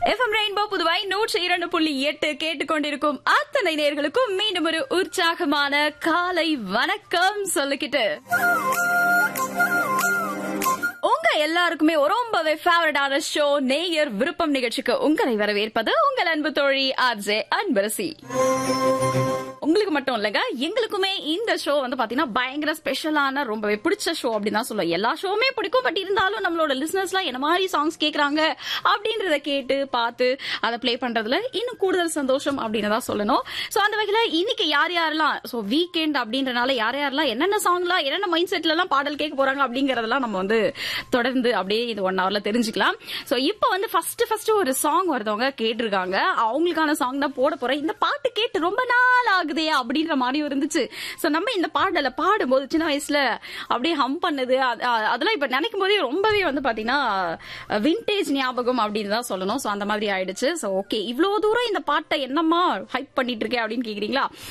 FM rainbow புதுவாய் நூற்றி இரண்டு புள்ளி எட்டு கேட்டுக்கொண்டிருக்கும் அத்தனை நேர்களுக்கும் மீண்டும் ஒரு உற்சாகமான காலை வணக்கம் சொல்லிக்கிட்டு உங்க எல்லாருக்குமே ரொம்பவே ஃபேவரட்டான ஷோ நேயர் விருப்பம் நிகழ்ச்சிக்கு உங்களை வரவேற்பது உங்கள் அன்பு தோழி ஆர்ஜே அன்பரசி உங்களுக்கு மட்டும் இல்லைங்க எங்களுக்குமே இந்த ஷோ வந்து பாத்தீங்கன்னா பயங்கர ஸ்பெஷலான ரொம்பவே பிடிச்ச ஷோ அப்படின்னு தான் சொல்லுவோம் எல்லா ஷோவுமே பிடிக்கும் பட் இருந்தாலும் நம்மளோட லிசனர்ஸ்லாம் என்ன மாதிரி சாங்ஸ் கேக்குறாங்க அப்படின்றத கேட்டு பார்த்து அதை ப்ளே பண்றதுல இன்னும் கூடுதல் சந்தோஷம் அப்படின்னு தான் சொல்லணும் சோ அந்த வகையில இன்னைக்கு யார் யாரெல்லாம் சோ வீக்கெண்ட் அப்படின்றனால யார் யாரெல்லாம் என்னென்ன சாங்லாம் என்னென்ன மைண்ட் செட்ல எல்லாம் பாடல் கேட்க போறாங்க அப்படிங்கறதெல்லாம் நம்ம வந்து தொடர்ந்து அப்படியே இது ஒன் ஹவர்ல தெரிஞ்சுக்கலாம் சோ இப்போ வந்து ஃபர்ஸ்ட் ஃபர்ஸ்ட் ஒரு சாங் ஒருத்தவங்க கேட்டிருக்காங்க அவங்களுக்கான சாங் தான் போட போறேன் இந்த பாட்டு கேட்டு ரொம்ப நாள் ஆகுதே அப்படின்ற மாதிரி இருந்துச்சு சோ நம்ம இந்த பாடல பாடும்போது சின்ன வயசுல அப்படியே ஹம் பண்ணது அது- அ- அதெல்லாம் இப்ப நினைக்கும் போதே ரொம்பவே வந்து பாத்தீங்கன்னா விண்டேஜ் ஞாபகம் அப்படின்னு தான் சொல்லணும் சோ அந்த மாதிரி ஆயிடுச்சு சோ ஓகே இவ்வளவு தூரம் இந்த பாட்டை என்னம்மா ஹைப் பண்ணிட்டு இருக்கேன் அப்படின்னு கேக்குறீங்களா